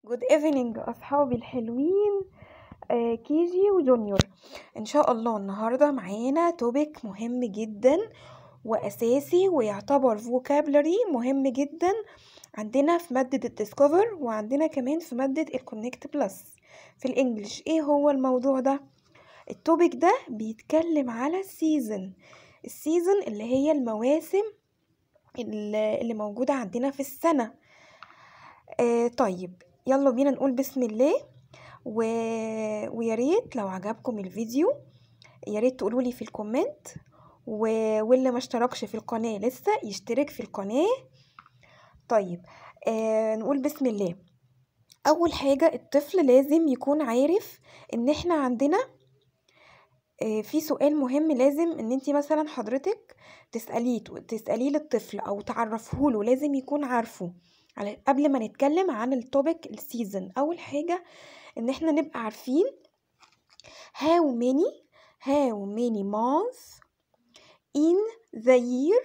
جود ايفنينج اصحابي الحلوين آه كيجي وجونيور ان شاء الله النهارده معانا توبيك مهم جدا واساسي ويعتبر فوكابلري مهم جدا عندنا في مادة الديسكفر وعندنا كمان في مادة الكونكت بلس في الانجليش ايه هو الموضوع ده التوبيك ده بيتكلم على السيزن السيزن اللي هي المواسم اللي اللي موجودة عندنا في السنة آه طيب يلا بينا نقول بسم الله و... ويا ريت لو عجبكم الفيديو يا ريت تقولوا لي في الكومنت و... واللي ما اشتركش في القناة لسه يشترك في القناة طيب آه نقول بسم الله اول حاجة الطفل لازم يكون عارف ان احنا عندنا آه في سؤال مهم لازم ان انتي مثلا حضرتك تسأليه تسأليه للطفل او تعرفه له لازم يكون عارفه على قبل ما نتكلم عن التوبيك السيزون اول حاجة ان احنا نبقى عارفين how many how many months in the year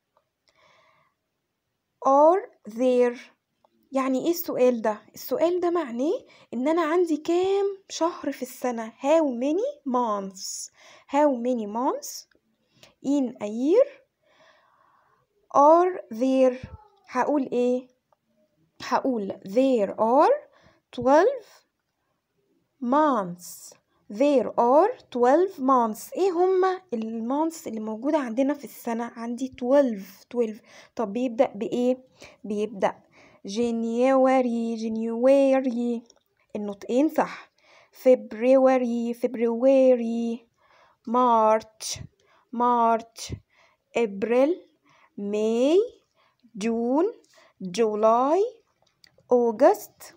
are there يعني ايه السؤال ده السؤال ده معناه ان انا عندي كام شهر في السنة how many months how many months in a year are there هقول ايه هقول there are 12 months there are 12 months ايه هما المانثs اللي موجودة عندنا في السنة عندي 12 12 طب بيبدأ بإيه بيبدأ جانيوري جانيوري النطقين صح فبراير فبراير مارش مارش ابريل ماي جون جولاي أوغست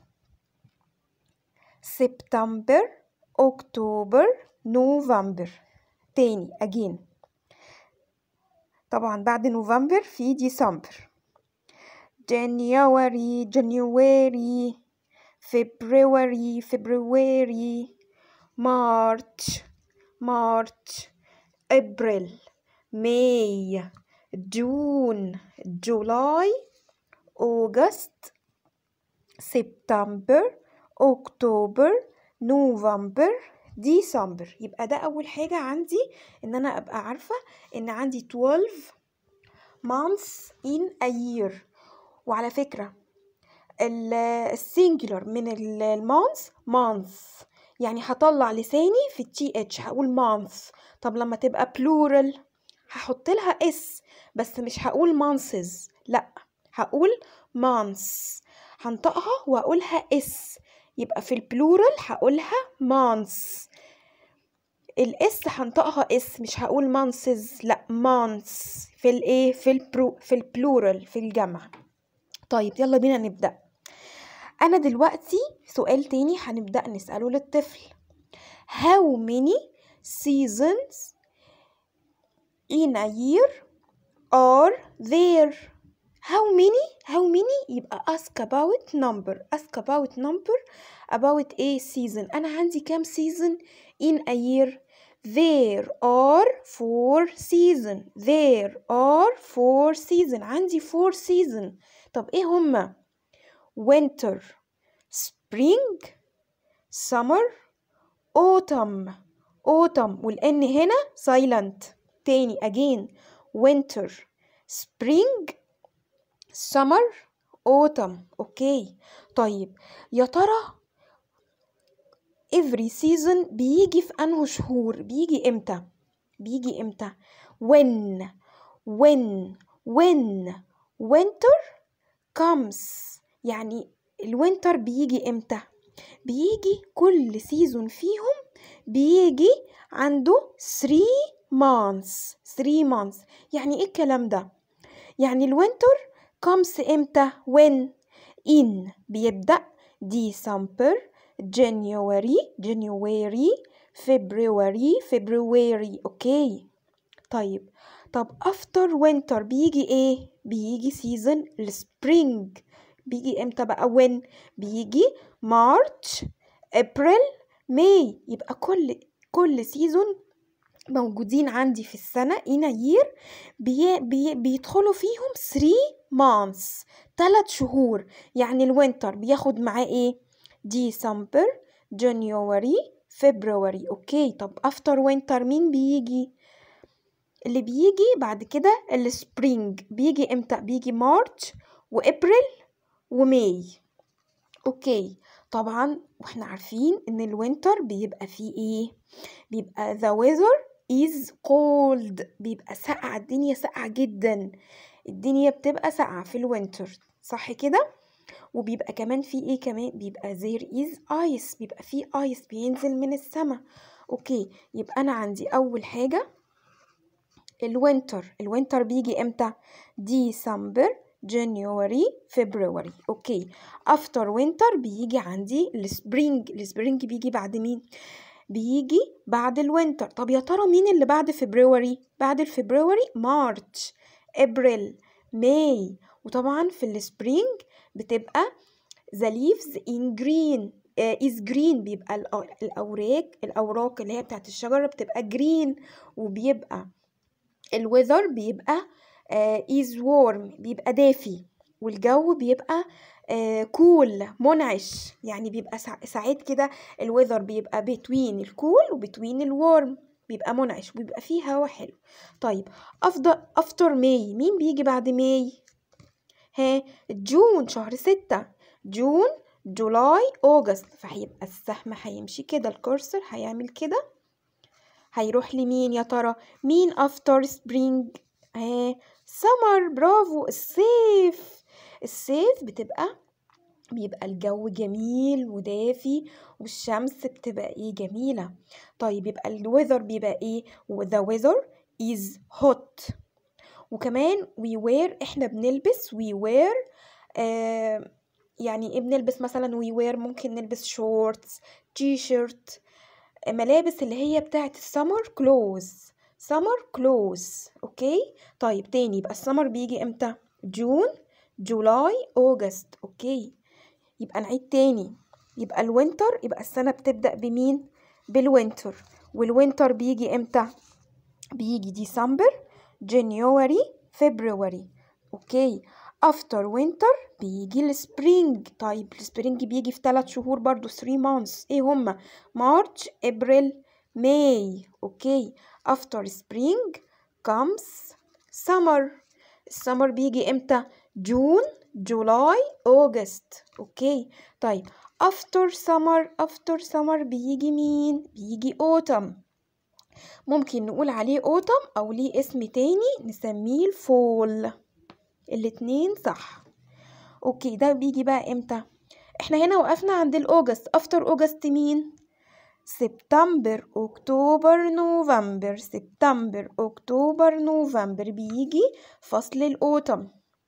سبتمبر أكتوبر نوفمبر تاني أجين طبعا بعد نوفمبر في ديسمبر جانيوري جانيوري فبراير فبراير مارش مارش ابريل ماي جون جولاي أوغست سبتمبر أكتوبر نوفمبر ديسمبر يبقى ده أول حاجة عندي إن أنا أبقى عارفة إن عندي 12 months in a year وعلى فكرة السنجلر من المانث months يعني هطلع لساني في التي اتش هقول months طب لما تبقى plural هحط لها اس بس مش هقول months لا هقول months هنطقها واقولها اس يبقى في البلورال هقولها months الاس هنطقها اس مش هقول months لا months في الايه في البرو في البلورال في الجمع طيب يلا بينا نبدا انا دلوقتي سؤال تاني هنبدا نساله للطفل how many seasons in a year are there how many how many يبقى ask about number ask about number about a season أنا عندي كام season in a year there are four season there are four season عندي four season طب ايه هما winter spring summer autumn autumn والان هنا silent تاني again winter spring summer autumn اوكي طيب يا ترى every season بيجي في انه شهور بيجي امتى بيجي امتى when when when winter comes يعني الوينتر بيجي امتى بيجي كل سيزون فيهم بيجي عنده 3 months 3 months يعني ايه الكلام ده يعني الوينتر comes امتى when in بيبدأ ديسمبر جانيوري جانيوري فبراير فبراير اوكي طيب طب after winter بيجي ايه بيجي season السبرينج بيجي امتى بقى when بيجي مارش ابريل ماي يبقى كل كل سيزون موجودين عندي في السنة in a year بي بي بيدخلوا فيهم 3 months 3 شهور يعني الوينتر بياخد معاه ايه ديسمبر جانيوري فبراير اوكي طب افتر وينتر مين بيجي اللي بيجي بعد كده السبرينج بيجي امتى بيجي مارش وابريل وماي اوكي طبعا واحنا عارفين ان الوينتر بيبقى فيه ايه بيبقى the weather is cold بيبقى ساقعة الدنيا ساقعة جدا الدنيا بتبقى ساقعة في الوينتر صح كده وبيبقى كمان في ايه كمان بيبقى there is ice بيبقى في ice بينزل من السماء اوكي يبقى انا عندي اول حاجة الوينتر الوينتر بيجي امتى ديسمبر جانيوري فبراير اوكي افتر وينتر بيجي عندي السبرينج السبرينج بيجي بعد مين بيجي بعد الوينتر طب يا ترى مين اللي بعد فبراير بعد الفبراير مارش ابريل ماي وطبعا في السبرينج بتبقى the leaves in green uh, is green بيبقى الأوراق الأوراق اللي هي بتاعت الشجرة بتبقى green وبيبقى الويذر بيبقى uh, is warm بيبقى دافي والجو بيبقى كول uh, cool منعش يعني بيبقى ساعات كده الويذر بيبقى بتوين الكول وبتوين الورم بيبقى منعش وبيبقى فيه هوا حلو طيب أفضل أفتر ماي مين بيجي بعد ماي ها جون شهر ستة جون جولاي أوجست فهيبقى السهم هيمشي كده الكورسر هيعمل كده هيروح لمين يا ترى مين افتر سبرينج ها سمر برافو الصيف الصيف بتبقى بيبقى الجو جميل ودافي والشمس بتبقى ايه جميلة طيب يبقى الويذر بيبقى ايه the weather is hot وكمان we wear احنا بنلبس we wear آه يعني ايه بنلبس مثلا we wear ممكن نلبس شورتس تي شيرت ملابس اللي هي بتاعت السمر كلوز سمر كلوز اوكي طيب تاني يبقى السمر بيجي امتى جون جولاي اوجست اوكي يبقى نعيد تاني يبقى الوينتر يبقى السنة بتبدأ بمين بالوينتر والوينتر بيجي امتى بيجي ديسمبر جانيوري فبراير اوكي افتر وينتر بيجي السبرينج طيب السبرينج بيجي في ثلاث شهور برضو 3 مانثs ايه هما مارش ابريل ماي اوكي افتر سبرينج comes summer السمر بيجي امتى جون جولاي اوجست اوكي طيب افتر سمر افتر سمر بيجي مين بيجي اوتم ممكن نقول عليه اوتم او ليه اسم تاني نسميه الفول الاتنين صح اوكي ده بيجي بقى امتى احنا هنا وقفنا عند الاوجست افتر اوجست مين سبتمبر اكتوبر نوفمبر سبتمبر اكتوبر نوفمبر بيجي فصل الاوتم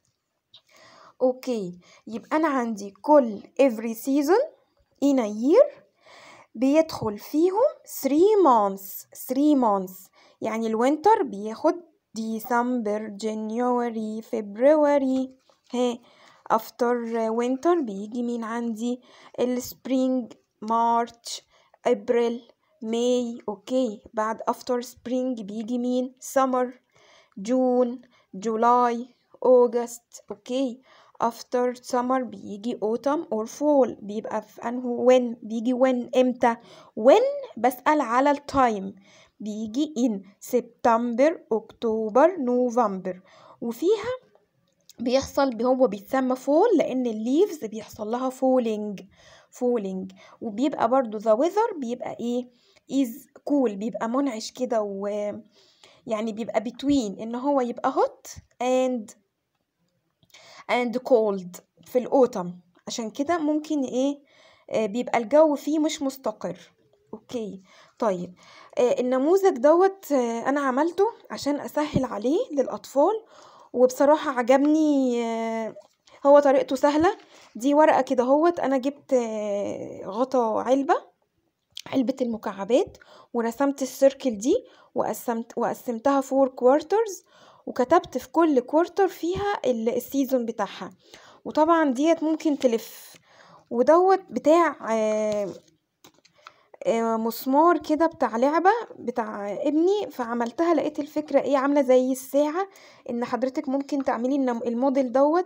اوكي يبقى انا عندي كل every season in a year بيدخل فيهم 3 months 3 months يعني الوينتر بياخد ديسمبر جانيوري فبراير ها افتر وينتر بيجي مين عندي السبرينج مارش ابريل ماي اوكي بعد افتر سبرينج بيجي مين سمر جون جولاي اوجست اوكي افتر سمر بيجي autumn or fall بيبقى في انه when بيجي when امتى when بسأل على التايم بيجي in سبتمبر اكتوبر نوفمبر وفيها بيحصل هو بيتسمى فول لان الليفز بيحصل لها فولينج فولينج وبيبقى برضو the weather بيبقى ايه is cool بيبقى منعش كده و يعني بيبقى between ان هو يبقى hot and and cold في الأوتم عشان كده ممكن ايه آه بيبقى الجو فيه مش مستقر اوكي طيب آه النموذج دوت آه انا عملته عشان اسهل عليه للاطفال وبصراحة عجبني آه هو طريقته سهلة دي ورقة كده هوت انا جبت آه غطا علبة علبة المكعبات ورسمت السيركل دي وقسمت وقسمتها فور كوارترز وكتبت في كل كوارتر فيها السيزون بتاعها وطبعا ديت ممكن تلف ودوت بتاع آه آه مسمار كده بتاع لعبة بتاع ابني فعملتها لقيت الفكرة ايه عاملة زي الساعة ان حضرتك ممكن تعملي الموديل دوت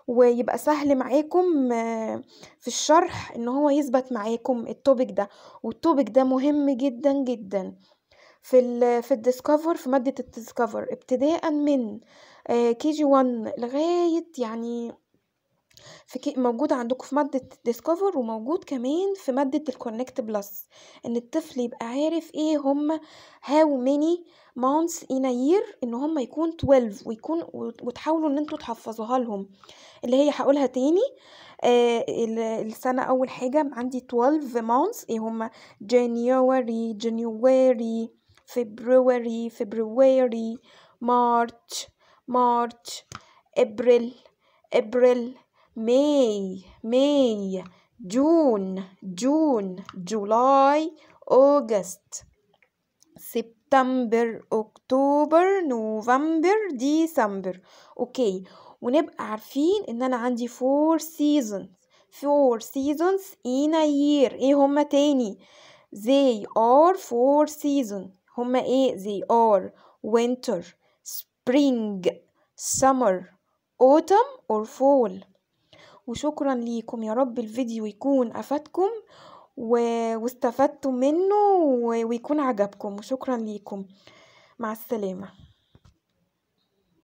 ويبقى سهل معاكم آه، في الشرح ان هو يثبت معاكم التوبيك ده والتوبيك ده مهم جدا جدا في ال في الديسكفر في مادة الديسكفر ابتداء من كي جي 1 لغاية يعني في كي موجود عندكم في مادة ديسكفر وموجود كمان في مادة الكونكت بلس ان الطفل يبقى عارف ايه هم هاو ماني months in a year ان هم يكون 12 ويكون وتحاولوا ان انتوا تحفظوها لهم اللي هي هقولها تاني آه ال- السنة أول حاجة عندي 12 months ايه هما January January February February March March April April May May June June July August سبتمبر اكتوبر نوفمبر ديسمبر اوكي ونبقى عارفين ان انا عندي four seasons four seasons in a year ايه هما تاني they are four seasons هما ايه they are winter spring summer autumn or fall وشكرا ليكم يا رب الفيديو يكون افادكم و... واستفدتم منه و... ويكون عجبكم وشكرا ليكم مع السلامة